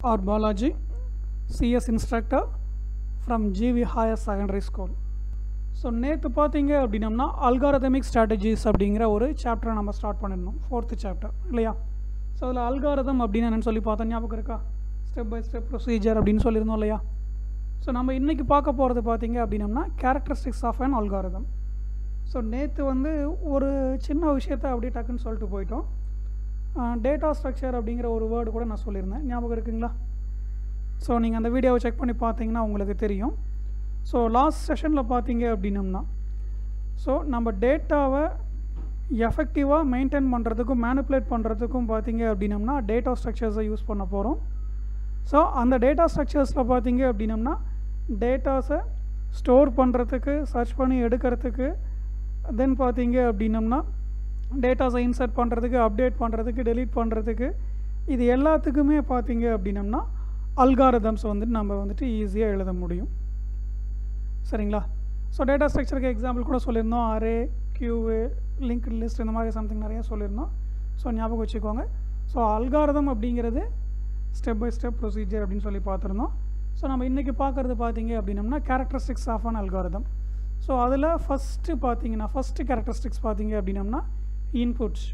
R. Balaji, CS instructor from GV Higher Secondary School. So நேற்று பார்த்தீங்க அப்படின்னம்னா algorithmic strategies அப்படிங்கிற ஒரு சாப்டரை நம்ம ஸ்டார்ட் பண்ணியிருந்தோம் ஃபோர்த்து சாப்டர் இல்லையா ஸோ அதில் அல்காரதம் அப்படின்னு என்னன்னு சொல்லி பார்த்தோம் ஞாபகம் இருக்கா ஸ்டெப் பை ஸ்டெப் ப்ரொசீஜர் அப்படின்னு சொல்லியிருந்தோம் இல்லையா ஸோ நம்ம இன்றைக்கி பார்க்க போகிறது பார்த்தீங்க அப்படின்னம்னா characteristics of an algorithm so நேற்று வந்து ஒரு சின்ன விஷயத்த அப்படியே டக்குன்னு சொல்லிட்டு போயிட்டோம் டேட்டா ஸ்ட்ரக்சர் அப்படிங்கிற ஒரு வேர்டு கூட நான் சொல்லியிருந்தேன் ஞாபகம் இருக்குங்களா ஸோ நீங்கள் அந்த வீடியோவை செக் பண்ணி பார்த்தீங்கன்னா உங்களுக்கு தெரியும் ஸோ லாஸ்ட் செஷனில் பார்த்தீங்க அப்படின்னம்னா ஸோ நம்ம டேட்டாவை எஃபெக்டிவாக மெயின்டைன் பண்ணுறதுக்கும் மேனிப்புலேட் பண்ணுறதுக்கும் பார்த்தீங்க அப்படின்னம்னா டேட்டா ஸ்ட்ரக்சர்ஸை யூஸ் பண்ண போகிறோம் ஸோ அந்த டேட்டா ஸ்ட்ரக்சர்ஸில் பார்த்தீங்க அப்படின்னம்னா டேட்டாஸை ஸ்டோர் பண்ணுறதுக்கு சர்ச் பண்ணி எடுக்கிறதுக்கு தென் பார்த்தீங்க அப்படின்னம்னா டேட்டாஸை இன்சர்ட் பண்ணுறதுக்கு அப்டேட் பண்ணுறதுக்கு டெலீட் பண்ணுறதுக்கு இது எல்லாத்துக்குமே பார்த்தீங்க அப்படின்னம்னா அல்காரதம்ஸ் வந்துட்டு நம்ம வந்துட்டு ஈஸியாக எழுத முடியும் சரிங்களா ஸோ டேட்டா ஸ்ட்ரக்சருக்கு எக்ஸாம்பிள் கூட சொல்லியிருந்தோம் அரே கியூவு லிங்க் லிஸ்ட் இந்த மாதிரி சம்திங் நிறைய சொல்லியிருந்தோம் ஸோ ஞாபகம் வச்சுக்கோங்க ஸோ அல்காரதம் அப்படிங்கிறது ஸ்டெப் பை ஸ்டெப் ப்ரொசீஜர் அப்படின்னு சொல்லி பார்த்துருந்தோம் ஸோ நம்ம இன்றைக்கி பார்க்குறது பார்த்தீங்க அப்படின்னம்னா characteristics of an algorithm so அதில் ஃபஸ்ட்டு பார்த்தீங்கன்னா ஃபஸ்ட்டு கேரக்டரிஸ்டிக்ஸ் பார்த்தீங்க அப்படின்னம்னா இன்புட்ஸ்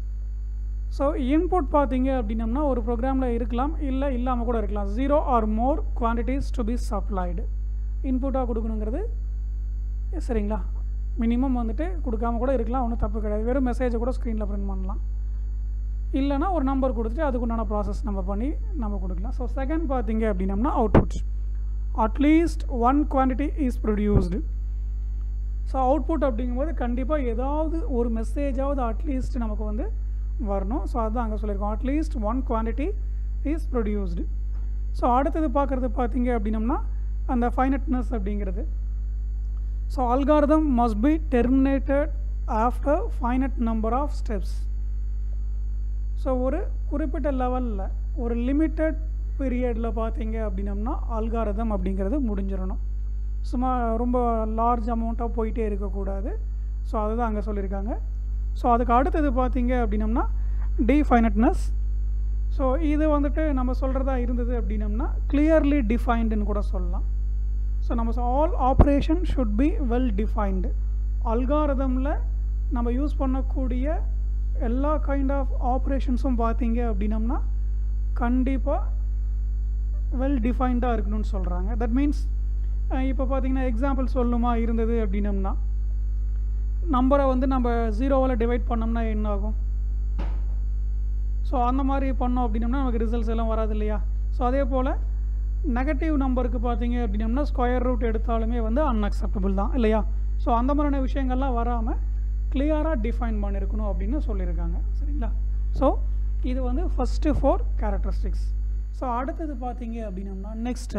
ஸோ இன்புட் பார்த்தீங்க அப்படின்னம்னா ஒரு ப்ரோக்ராமில் இருக்கலாம் இல்லை இல்லாமல் கூட இருக்கலாம் zero or more quantities to be supplied இன்புட்டாக கொடுக்கணுங்கிறது சரிங்களா மினிமம் வந்துட்டு கொடுக்காம கூட இருக்கலாம் ஒன்றும் தப்பு கிடையாது வெறும் மெசேஜை கூட ஸ்க்ரீனில் ப்ரிண்ட் பண்ணலாம் இல்லைனா ஒரு நம்பர் கொடுத்துட்டு அதுக்குண்டான ப்ராசஸ் நம்ம பண்ணி நம்ம கொடுக்கலாம் ஸோ செகண்ட் பார்த்தீங்க அப்படின்னம்னா output at least one quantity is produced so output அப்படிங்கும்போது கண்டிப்பாக ஏதாவது ஒரு மெசேஜாவது அட்லீஸ்ட் நமக்கு வந்து வரணும் ஸோ அதுதான் அங்கே சொல்லியிருக்கோம் at least one quantity is produced so அடுத்தது பார்க்குறது பார்த்தீங்க அப்படின்னம்னா அந்த ஃபைனட்னஸ் அப்படிங்கிறது so algorithm must be terminated after finite number of steps so ஒரு குறிப்பிட்ட லெவலில் ஒரு லிமிட்டட் பீரியடில் பார்த்தீங்க அப்படின்னம்னா அல்காரதம் அப்படிங்கிறது முடிஞ்சிடணும் சும்மா ரொம்ப லார்ஜ் அமௌண்ட்டாக போயிட்டே இருக்கக்கூடாது ஸோ அதுதான் அங்கே சொல்லியிருக்காங்க ஸோ அதுக்கு அடுத்தது பார்த்தீங்க அப்படின்னம்னா டிஃபைனட்னஸ் ஸோ இது வந்துட்டு நம்ம சொல்கிறதா இருந்தது அப்படின்னம்னா கிளியர்லி டிஃபைன்டுன்னு கூட சொல்லலாம் ஸோ நம்ம all operation should be well defined அல்காரதமில் நம்ம யூஸ் பண்ணக்கூடிய எல்லா கைண்ட் ஆஃப் ஆப்ரேஷன்ஸும் பார்த்தீங்க அப்படின்னம்னா கண்டிப்பாக வெல் டிஃபைன்டாக இருக்கணும்னு சொல்கிறாங்க தட் மீன்ஸ் இப்போ பார்த்தீங்கன்னா எக்ஸாம்பிள் சொல்லணுமா இருந்தது அப்படின்னம்னா நம்பரை வந்து நம்ம ஜீரோவில் டிவைட் பண்ணோம்னா என்ன ஆகும் ஸோ அந்த மாதிரி பண்ணோம் அப்படின்னம்னா நமக்கு ரிசல்ட்ஸ் எல்லாம் வராது இல்லையா ஸோ அதே போல் நெகட்டிவ் நம்பருக்கு பார்த்தீங்க அப்படின்னம்னா ஸ்கொயர் ரூட் எடுத்தாலுமே வந்து அன்அக்செப்டபுள் தான் இல்லையா ஸோ அந்த மாதிரியான விஷயங்கள்லாம் வராமல் கிளியராக டிஃபைன் பண்ணியிருக்கணும் அப்படின்னு சொல்லியிருக்காங்க சரிங்களா ஸோ இது வந்து ஃபஸ்ட்டு ஃபோர் கேரக்டரிஸ்டிக்ஸ் ஸோ அடுத்தது பார்த்தீங்க அப்படின்னம்னா next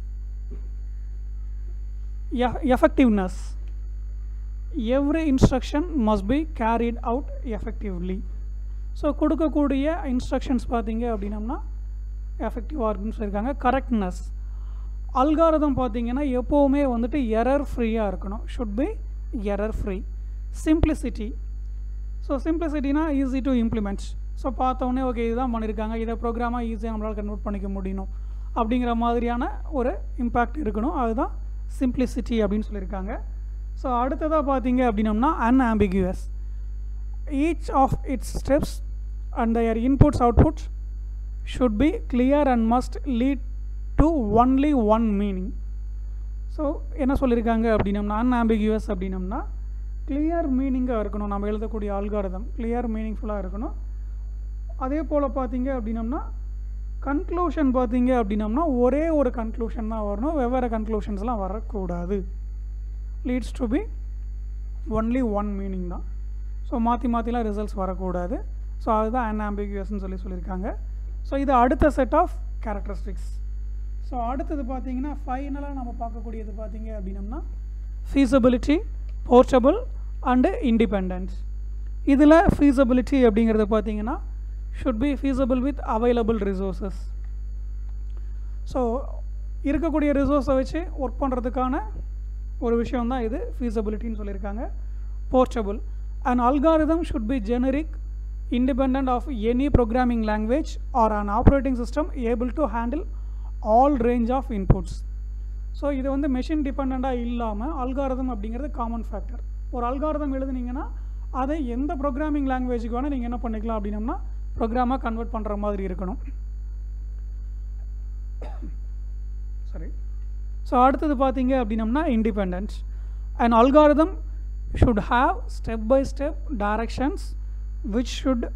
effectiveness every instruction must be carried out effectively so கொடுக்கக்கூடிய இன்ஸ்ட்ரக்ஷன்ஸ் பார்த்தீங்க அப்படின்னம்னா எஃபெக்டிவாக இருக்குன்னு சொல்லியிருக்காங்க கரெக்ட்னஸ் அல்காரதம் பார்த்தீங்கன்னா எப்போவுமே வந்துட்டு எரர் ஃப்ரீயாக இருக்கணும் should be error free simplicity so சிம்பிளிசிட்டினா ஈஸி டு இம்ப்ளிமெண்ட்ஸ் ஸோ பார்த்தோன்னே ஓகே இதுதான் பண்ணியிருக்காங்க இதை ப்ரோக்ராமாக ஈஸியாக நம்மளால் கன்வெர்ட் பண்ணிக்க முடியணும் அப்படிங்கிற மாதிரியான ஒரு இம்பேக்ட் இருக்கணும் அதுதான் சிம்பிளிசிட்டி அப்படின்னு சொல்லியிருக்காங்க ஸோ அடுத்ததாக பார்த்தீங்க அப்படின்னம்னா unambiguous each of its steps and their inputs outputs should be clear and must lead to only one meaning so என்ன சொல்லியிருக்காங்க அப்படின்னம்னா அன்ஆம்பிகுவஸ் அப்படின்னம்னா கிளியர் மீனிங்காக இருக்கணும் நம்ம எழுதக்கூடிய ஆல்காரதம் கிளியர் மீனிங்ஃபுல்லாக இருக்கணும் அதே போல் பார்த்தீங்க அப்படின்னம்னா கன்க்ளூஷன் பார்த்தீங்க அப்படின்னம்னா ஒரே ஒரு கன்க்ளூஷன் தான் வரணும் வெவ்வேறு கன்க்ளூஷன்ஸ்லாம் வரக்கூடாது leads to be only one meaning தான் ஸோ மாற்றி மாற்றிலாம் ரிசல்ட்ஸ் வரக்கூடாது ஸோ அதுதான் அன்ஆம்பிகுவஸ்ன்னு சொல்லி சொல்லியிருக்காங்க ஸோ இது அடுத்த செட் ஆஃப் கேரக்டரிஸ்டிக்ஸ் ஸோ அடுத்தது பார்த்தீங்கன்னா ஃபைனலாக நம்ம பார்க்கக்கூடியது பார்த்தீங்க அப்படின்னம்னா ஃபீஸபிலிட்டி போர்ட்டபிள் அண்டு இண்டிபெண்டன்ஸ் இதில் ஃபீஸபிலிட்டி அப்படிங்கிறது பார்த்தீங்கன்னா should be feasible with available resources so இருக்கக்கூடிய ரிசோர்ஸை வச்சு ஒர்க் பண்ணுறதுக்கான ஒரு விஷயம் தான் இது ஃபீஸபிலிட்டின்னு சொல்லியிருக்காங்க portable and algorithm should be generic independent of any programming language or an operating system able to handle all range of inputs so இது வந்து மெஷின் டிபெண்ட்டாக இல்லாமல் அல்காரதம் அப்படிங்கிறது காமன் ஃபேக்டர் ஒரு அல்காரதம் எழுதுனீங்கன்னா அதை எந்த ப்ரோக்ராமிங் லாங்குவேஜுக்கு வேணால் நீங்கள் என்ன பண்ணிக்கலாம் அப்படின்னம்னா ப்ரோக்ராமாக கன்வெர்ட் பண்ணுற மாதிரி இருக்கணும் சரி ஸோ அடுத்தது பார்த்தீங்க அப்படின்னம்னா independence and algorithm should have step by step directions which should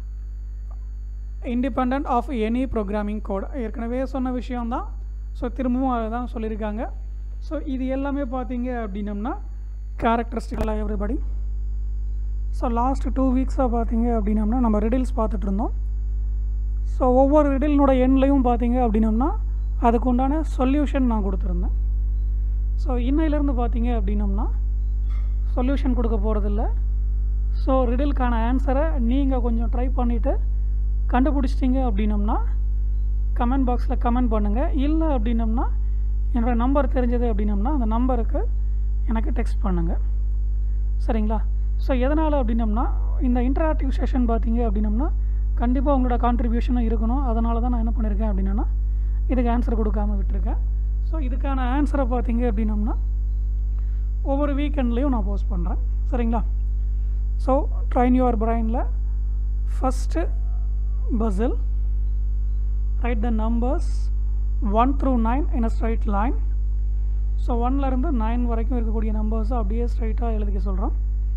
independent of any programming code ஏற்கனவே சொன்ன விஷயம்தான் ஸோ திரும்பவும் அதை தான் சொல்லியிருக்காங்க ஸோ இது எல்லாமே பார்த்தீங்க அப்படின்னம்னா கேரக்டரிஸ்டிக்கலாக எவ்ரிபடி ஸோ லாஸ்ட் டூ வீக்ஸாக பார்த்தீங்க அப்படின்னம்னா நம்ம ரிடில்ஸ் பார்த்துட்டு இருந்தோம் ஸோ ஒவ்வொரு ரிடில்னோட எண்ட்லையும் பார்த்தீங்க அப்படின்னம்னா அதுக்கு உண்டான சொல்யூஷன் நான் கொடுத்துருந்தேன் ஸோ இன்னையிலேருந்து பார்த்தீங்க அப்படின்னம்னா சொல்யூஷன் கொடுக்க போகிறதில்ல ஸோ ரிடிலுக்கான ஆன்சரை நீங்கள் கொஞ்சம் ட்ரை பண்ணிவிட்டு கண்டுபிடிச்சிட்டிங்க அப்படின்னம்னா கமெண்ட் பாக்ஸில் கமெண்ட் பண்ணுங்கள் இல்லை அப்படின்னம்னா என்னோடய நம்பர் தெரிஞ்சது அப்படின்னம்னா அந்த நம்பருக்கு எனக்கு டெக்ஸ்ட் பண்ணுங்கள் சரிங்களா ஸோ எதனால் அப்படின்னம்னா இந்த இன்டராக்டிவ் செஷன் பார்த்தீங்க அப்படின்னம்னா கண்டிப்பாக உங்களோட கான்ட்ரிபியூஷனும் இருக்கணும் அதனால தான் நான் என்ன பண்ணியிருக்கேன் அப்படின்னா இதுக்கு ஆன்சர் கொடுக்காம விட்டுருக்கேன் ஸோ இதுக்கான ஆன்சரை பார்த்தீங்க அப்படின்னம்னா ஒவ்வொரு வீக்கெண்ட்லேயும் நான் போஸ்ட் பண்ணுறேன் சரிங்களா ஸோ ட்ரைன் யுவர் பிரைனில் first puzzle write the numbers one through nine in a straight line so ஒன்லேருந்து நைன் வரைக்கும் இருக்கக்கூடிய நம்பர்ஸை அப்படியே ஸ்ட்ரைட்டாக எழுதிக்க சொல்கிறோம்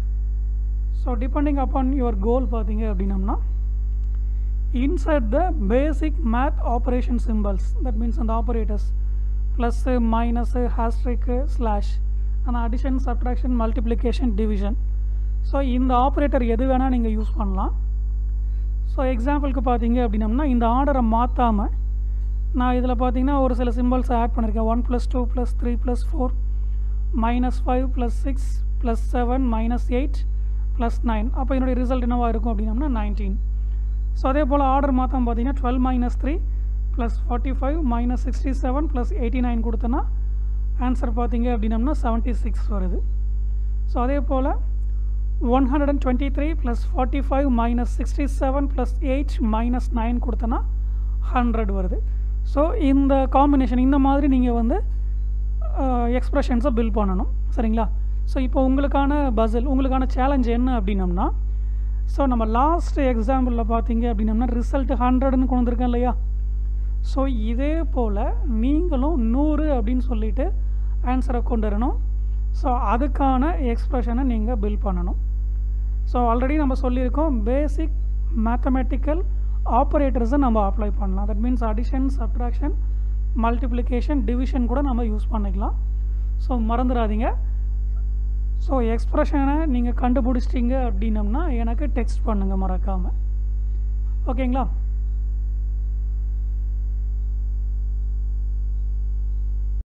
so depending upon your goal பார்த்தீங்க அப்படின்னம்னா insert the basic math operation symbols that means அந்த operators plus minus asterisk slash அந்த addition subtraction multiplication division so இந்த ஆப்ரேட்டர் எது வேணால் நீங்கள் யூஸ் பண்ணலாம் ஸோ எக்ஸாம்பிளுக்கு பார்த்தீங்க அப்படின்னம்னா இந்த ஆர்டரை மாற்றாமல் நான் இதில் பார்த்தீங்கன்னா ஒரு சில சிம்பிள்ஸை ஆட் பண்ணியிருக்கேன் one plus two plus three plus four minus five plus six plus seven minus eight plus nine அப்போ என்னுடைய ரிசல்ட் என்னவாக இருக்கும் அப்படின்னம்னா நைன்டீன் ஸோ அதே போல் ஆர்டர் மாற்றம் பார்த்தீங்கன்னா twelve minus three plus forty five minus sixty seven plus eighty nine கொடுத்தனா answer பார்த்தீங்க அப்படின்னம்னா செவன்ட்டி சிக்ஸ் வருது ஸோ அதே போல் one hundred and twenty three plus forty five minus sixty seven plus eight minus nine கொடுத்தனா hundred வருது so இந்த combination இந்த மாதிரி நீங்கள் வந்து எக்ஸ்ப்ரெஷன்ஸை பில் பண்ணணும் சரிங்களா ஸோ இப்போ உங்களுக்கான பசில் உங்களுக்கான சேலஞ்ச் என்ன அப்படின்னம்னா ஸோ நம்ம லாஸ்ட் எக்ஸாம்பிளில் பார்த்தீங்க அப்படின்னம்னா ரிசல்ட் ஹண்ட்ரட்னு கொண்டு வந்திருக்கேன் இல்லையா ஸோ இதே போல் நீங்களும் நூறு அப்படின்னு சொல்லிட்டு ஆன்சரை கொண்டு வரணும் ஸோ அதுக்கான எக்ஸ்ப்ரெஷனை நீங்கள் பில் பண்ணணும் ஸோ ஆல்ரெடி நம்ம சொல்லியிருக்கோம் பேசிக் மேத்தமெட்டிக்கல் ஆப்ரேட்டர்ஸை நம்ம அப்ளை பண்ணலாம் that means addition subtraction multiplication division கூட நம்ம யூஸ் பண்ணிக்கலாம் ஸோ மறந்துடாதீங்க ஸோ எக்ஸ்ப்ரெஷனை நீங்கள் கண்டுபிடிச்சிட்டிங்க அப்படின்னம்னா எனக்கு டெக்ஸ்ட் பண்ணுங்கள் மறக்காமல் ஓகேங்களா